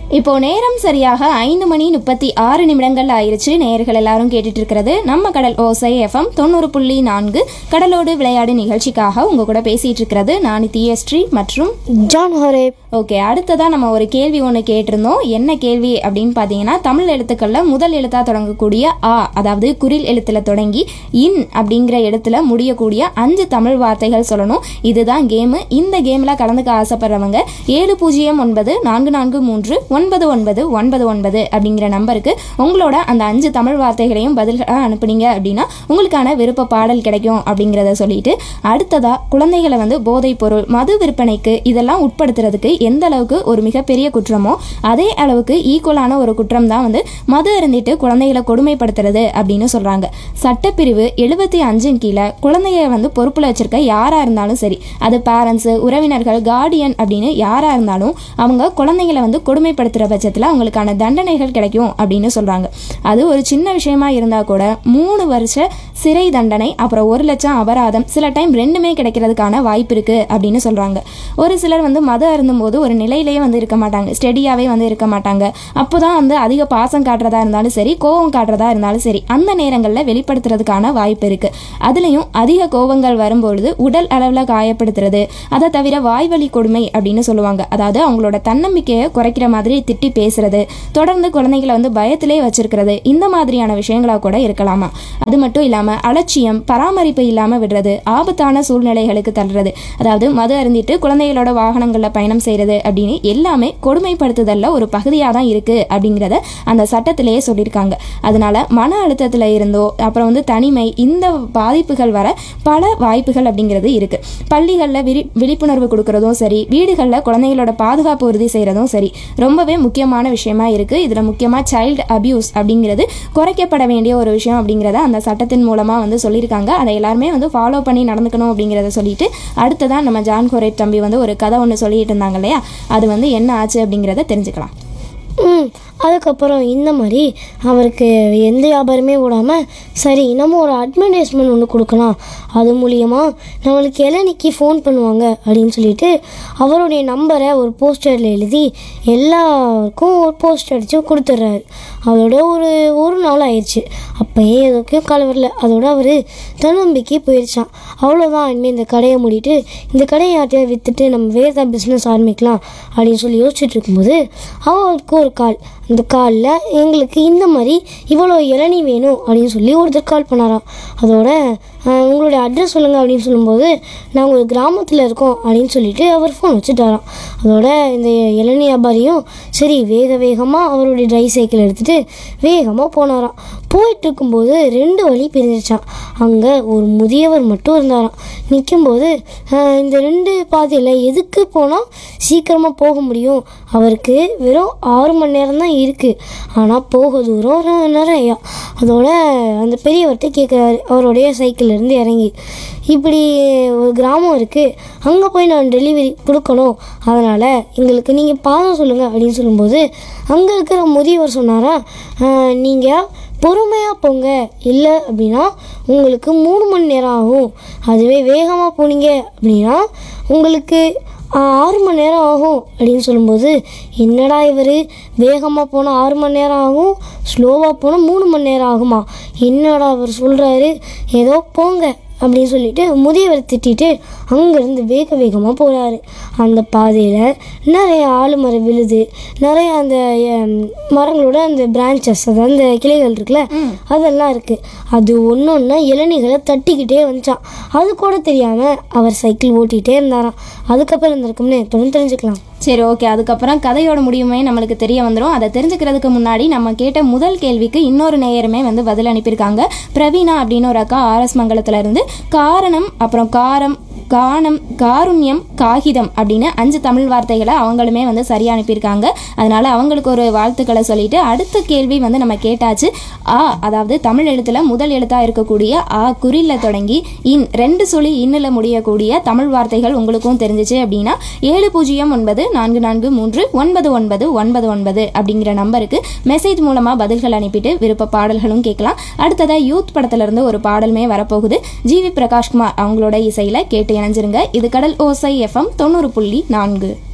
இப்போ நேரம் சரியாக ஐந்து மணி முப்பத்தி ஆறு நிமிடங்கள் ஆயிருச்சு நேயர்கள் எல்லாரும் கேட்டுட்டு இருக்கிறது நம்ம கடல் ஓசை எஃப்எம் தொண்ணூறு புள்ளி நான்கு கடலோடு விளையாடு நிகழ்ச்சிக்காக உங்க கூட பேசிட்டு இருக்கிறது நான் தியஸ்ரீ மற்றும் ஜான் ஹரே ஓகே அடுத்ததா நம்ம ஒரு கேள்வி ஒன்று கேட்டிருந்தோம் என்ன கேள்வி அப்படின்னு பார்த்தீங்கன்னா தமிழ் எழுத்துக்களில் முதல் எழுத்தா தொடங்கக்கூடிய ஆ அதாவது குரில் எழுத்துல தொடங்கி இன் அப்படிங்கிற எழுத்துல முடியக்கூடிய அஞ்சு தமிழ் வார்த்தைகள் சொல்லணும் இதுதான் கேமு இந்த கேமில் கலந்துக்க ஆசைப்படுறவங்க ஏழு பூஜ்ஜியம் ஒன்பது நான்கு நான்கு மூன்று ஒன்பது ஒன்பது ஒன்பது ஒன்பது அப்படிங்கிற நம்பருக்கு உங்களோட அந்த அஞ்சு தமிழ் வார்த்தைகளையும் பதில்களாக அனுப்புனீங்க அப்படின்னா உங்களுக்கான விருப்ப பாடல் கிடைக்கும் அப்படிங்கிறத சொல்லிட்டு அடுத்ததா குழந்தைகளை வந்து போதைப் பொருள் மது விற்பனைக்கு இதெல்லாம் உட்படுத்துறதுக்கு எந்த அளவுக்கு ஒரு மிகப்பெரிய குற்றமோ அதே அளவுக்கு ஈக்குவலான ஒரு குற்றம் தான் வந்து மது அருந்திட்டு குழந்தைகளை கொடுமைப்படுத்துறது அப்படின்னு சொல்றாங்க சட்டப்பிரிவு எழுபத்தி அஞ்சின் கீழே குழந்தைய வந்து பொறுப்புல வச்சிருக்க யாரா இருந்தாலும் சரி அது பேரண்ட்ஸ் உறவினர்கள் கார்டியன் அப்படின்னு யாரா இருந்தாலும் அவங்க குழந்தைகளை வந்து கொடுமைப்படுத்துற பட்சத்தில் அவங்களுக்கான தண்டனைகள் கிடைக்கும் அப்படின்னு சொல்றாங்க அது ஒரு சின்ன விஷயமா இருந்தா கூட மூணு வருஷ சிறை தண்டனை அப்புறம் ஒரு லட்சம் அபராதம் சில டைம் ரெண்டுமே கிடைக்கிறதுக்கான வாய்ப்பு இருக்கு அப்படின்னு சொல்றாங்க ஒரு சிலர் வந்து மது அருந்தும் போது ஒரு நிலையிலேயே வந்து இருக்க மாட்டாங்க ஸ்டெடியாவே வந்து இருக்க மாட்டாங்க அப்போதான் வந்து அதிக பாசம் காட்டுறதா இருந்தாலும் சரி கோபம் காட்டுறதா இருந்தாலும் சரி அந்த நேரங்களில் வெளிப்படுத்துறதுக்கான வாய்ப்பு இருக்கு அதுலயும் அதிக கோபங்கள் வரும்பொழுது உடல் அளவில் காயப்படுத்துறது அதை தவிர வாய்வழி கொடுமை அப்படின்னு சொல்லுவாங்க அதாவது அவங்களோட தன்னம்பிக்கையை குறைக்கிற மாதிரி திட்டி பேசுறது தொடர்ந்து குழந்தைகளை வந்து பயத்திலே வச்சிருக்கிறது இந்த மாதிரியான விஷயங்களா கூட இருக்கலாமா அது மட்டும் இல்லாம அலட்சியம் பராமரிப்பு இல்லாம விடுறது ஆபத்தான சூழ்நிலைகளுக்கு தள்ளுறது அதாவது மது அருந்திட்டு குழந்தைகளோட வாகனங்களில் பயணம் செய்யறது அப்படின்னு எல்லாமே கொடுமைப்படுத்துதல்ல ஒரு பகுதியாக தான் இருக்கு அப்படிங்கிறத அந்த சட்டத்திலேயே சொல்லியிருக்காங்க அதனால மன அழுத்தத்தில் இருந்தோ அப்புறம் வந்து தனிமை இந்த பாதிப்புகள் வர பல வாய்ப்புகள் அப்படிங்கிறது இருக்கு பள்ளிகளில் விழி விழிப்புணர்வு கொடுக்கறதும் சரி வீடுகளில் குழந்தைகளோட பாதுகாப்பு உறுதி செய்கிறதும் சரி ரொம்பவே முக்கியமான விஷயமா இருக்கு இதில் முக்கியமாக சைல்டு அபியூஸ் அப்படிங்கிறது குறைக்கப்பட வேண்டிய ஒரு விஷயம் அப்படிங்கிறத அந்த சட்டத்தின் மூலமாக வந்து சொல்லியிருக்காங்க அதை எல்லாருமே வந்து ஃபாலோ பண்ணி நடந்துக்கணும் அப்படிங்கிறத சொல்லிட்டு அடுத்ததான் நம்ம ஜான் கோரேட் தம்பி வந்து ஒரு கதை ஒன்று சொல்லிட்டு இருந்தாங்க இல்லையா அது வந்து என்ன ஆச்சு அப்படிங்கிறத தெரிஞ்சுக்கலாம் ம் அதுக்கப்புறம் இந்த மாதிரி அவருக்கு எந்த வியாபாரமே விடாமல் சரி நம்ம ஒரு அட்வர்டைஸ்மெண்ட் ஒன்று கொடுக்கலாம் அது மூலியமாக நம்மளுக்கு இளநிக்கு ஃபோன் பண்ணுவாங்க அப்படின்னு சொல்லிட்டு அவருடைய நம்பரை ஒரு போஸ்டரில் எழுதி எல்லாருக்கும் ஒரு போஸ்டர் அடித்து கொடுத்துட்றாரு அதோட ஒரு ஒரு நாள் ஆயிடுச்சு அப்போயே எதுக்கும் கலவரில் அதோட அவர் தன்னம்பிக்கை போயிடுச்சான் அவ்வளோதான் இனிமேல் இந்த கடையை மூடிட்டு இந்த கடையை யார்ட்டையா விற்றுட்டு நம்ம வேறு பிஸ்னஸ் ஆரம்பிக்கலாம் அப்படின்னு சொல்லி யோசிச்சுட்டு இருக்கும்போது அவருக்கு ஒரு கால் அந்த காலில் எங்களுக்கு இந்த மாதிரி இவ்வளோ இளநீ வேணும் அப்படின்னு சொல்லி ஒருத்தர் கால் பண்ணாராம் அதோட "அஹ், உங்களுடைய அட்ரஸ் சொல்லுங்கள் அப்படின்னு சொல்லும்போது நாங்கள் ஒரு கிராமத்தில் இருக்கோம் அப்படின்னு சொல்லிட்டு அவர் ஃபோன் வச்சுட்டாராம் அதோட இந்த இளநீ வியாபாரியும் சரி வேக வேகமாக அவருடைய ட்ரை சைக்கிள் எடுத்துகிட்டு வேகமாக போனாராம் போயிட்டு இருக்கும்போது ரெண்டு வழி பிரிஞ்சிச்சான் அங்கே ஒரு முதியவர் மட்டும் இருந்தாராம் நிற்கும்போது "அஹ், இந்த ரெண்டு பாதையில் எதுக்கு போனால் சீக்கிரமாக போக முடியும் அவருக்கு வெறும் ஆறு மணி நேரம் தான் இருக்குது ஆனால் போக தூரம் ஒரு நிறையா அதோட அந்த பெரியவர்கிட்ட கேட்குறாரு அவருடைய சைக்கிள்ல இருந்து இறங்கி இப்படி ஒரு கிராமம் இருக்குது அங்கே போய் நான் டெலிவரி கொடுக்கணும் அதனால் எங்களுக்கு நீங்கள் பாதம் சொல்லுங்கள் அப்படின்னு சொல்லும்போது அங்கே இருக்கிற முதியவர் சொன்னாரா நீங்கள் பொறுமையாக போங்க இல்லை அப்படின்னா உங்களுக்கு மூணு மணி நேரம் ஆகும் அதுவே வேகமாக போனீங்க அப்படின்னா உங்களுக்கு ஆ, ஆறு மணி நேரம் ஆகும் அப்படின்னு சொல்லும்போது என்னடா இவர் வேகமாக போனால் ஆறு மணி நேரம் ஆகும் ஸ்லோவாக போனால் மூணு மணி நேரம் ஆகுமா என்னடா அவர் சொல்கிறாரு ஏதோ போங்க அப்படின்னு சொல்லிட்டு முதியவர் திட்டிட்டு அங்கேருந்து வேக வேகமாக போகிறாரு அந்த பாதையில் நிறைய ஆலுமரம் விழுது நிறைய அந்த எம், மரங்களோட அந்த பிரான்ச்சஸ் அதாவது அந்த கிளைகள் இருக்குல்ல அதெல்லாம் இருக்குது அது ஒன்று ஒன்றா இளநீகளை தட்டிக்கிட்டே வந்துச்சான் அது கூட தெரியாமல் அவர் சைக்கிள் ஓட்டிகிட்டே இருந்தாராம் அதுக்கப்புறம் இருந்திருக்கும்னு தொடர்ந்து தெரிஞ்சுக்கலாம் சரி ஓகே அதுக்கப்புறம் கதையோட முடிவுமே நம்மளுக்கு தெரிய வந்துடும் அதை தெரிஞ்சுக்கிறதுக்கு முன்னாடி நம்ம கேட்ட முதல் கேள்விக்கு இன்னொரு நேயருமே வந்து பதில் அனுப்பியிருக்காங்க பிரவீனா அப்படின்னு ஒரு அக்கா ஆர்எஸ் மங்கலத்துல இருந்து காரணம் அப்புறம் காரம் கானம் காருண்யம் காகிதம் அப்படின்னு அஞ்சு தமிழ் வார்த்தைகளை அவங்களுமே வந்து சரியாக அனுப்பியிருக்காங்க அதனால அவங்களுக்கு ஒரு வாழ்த்துக்களை சொல்லிட்டு அடுத்த கேள்வி வந்து நம்ம கேட்டாச்சு ஆ அதாவது தமிழ் எழுத்துல முதல் எழுத்தா இருக்கக்கூடிய ஆ குறில்ல தொடங்கி இன் ரெண்டு சுழி இன்னில் முடியக்கூடிய தமிழ் வார்த்தைகள் உங்களுக்கும் தெரிஞ்சிச்சு அப்படின்னா ஏழு பூஜ்ஜியம் ஒன்பது நான்கு நான்கு மூன்று ஒன்பது ஒன்பது ஒன்பது ஒன்பது அப்படிங்கிற நம்பருக்கு மெசேஜ் மூலமா பதில்கள் அனுப்பிட்டு விருப்ப பாடல்களும் கேட்கலாம் அடுத்ததா யூத் படத்துல இருந்து ஒரு பாடலுமே வரப்போகுது ஜிவி பிரகாஷ்குமார் அவங்களோட இசையில கேட்டு இணைஞ்சிருங்க இது கடல் ஓசை எஃப்எம் தொண்ணூறு புள்ளி நான்கு